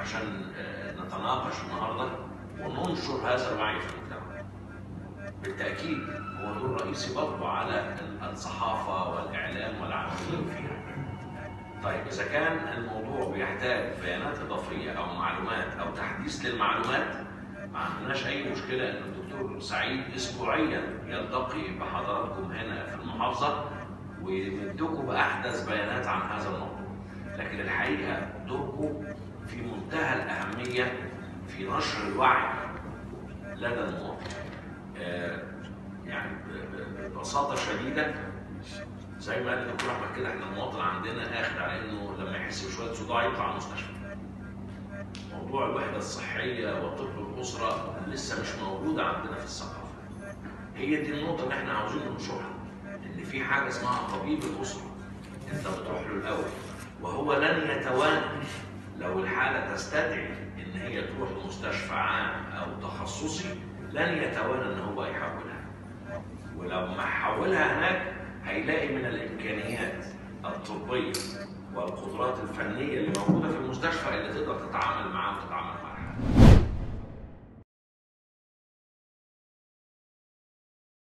عشان آه، نتناقش النهارده وننشر هذا الوعي في المجتمع. بالتاكيد هو دور رئيسي برضه على الصحافه والاعلام والعاملين فيها. طيب اذا كان الموضوع بيحتاج بيانات اضافيه او معلومات او تحديث للمعلومات ما عندناش اي مشكله ان الدكتور سعيد اسبوعيا يلتقي بحضراتكم هنا في المحافظه ويمدكم باحدث بيانات عن هذا الموضوع. لكن الحقيقه دوركم في منتهى الاهميه في نشر الوعي لدى المواطن. آه، يعني ب- ب- ببساطه شديده زي ما قال الدكتور احمد كده احنا المواطن عندنا اخد على انه لما يحس بشويه صداع يطلع المستشفى. موضوع الوحده الصحيه وطب الاسره لسه مش موجوده عندنا في الثقافه. هي دي النقطه اللي احنا عاوزين ننشرها ان في حاجه اسمها طبيب الاسره. انت بتروح له الاول وهو لن يتوانى لو الحاله تستدعي ان هي تروح لمستشفى عام او تخصصي لن يتوانى ان هو يحولها. ولو ما حولها هناك هيلاقي من الامكانيات الطبيه والقدرات الفنيه اللي موجوده في المستشفى اللي تقدر تتعامل معاه وتتعامل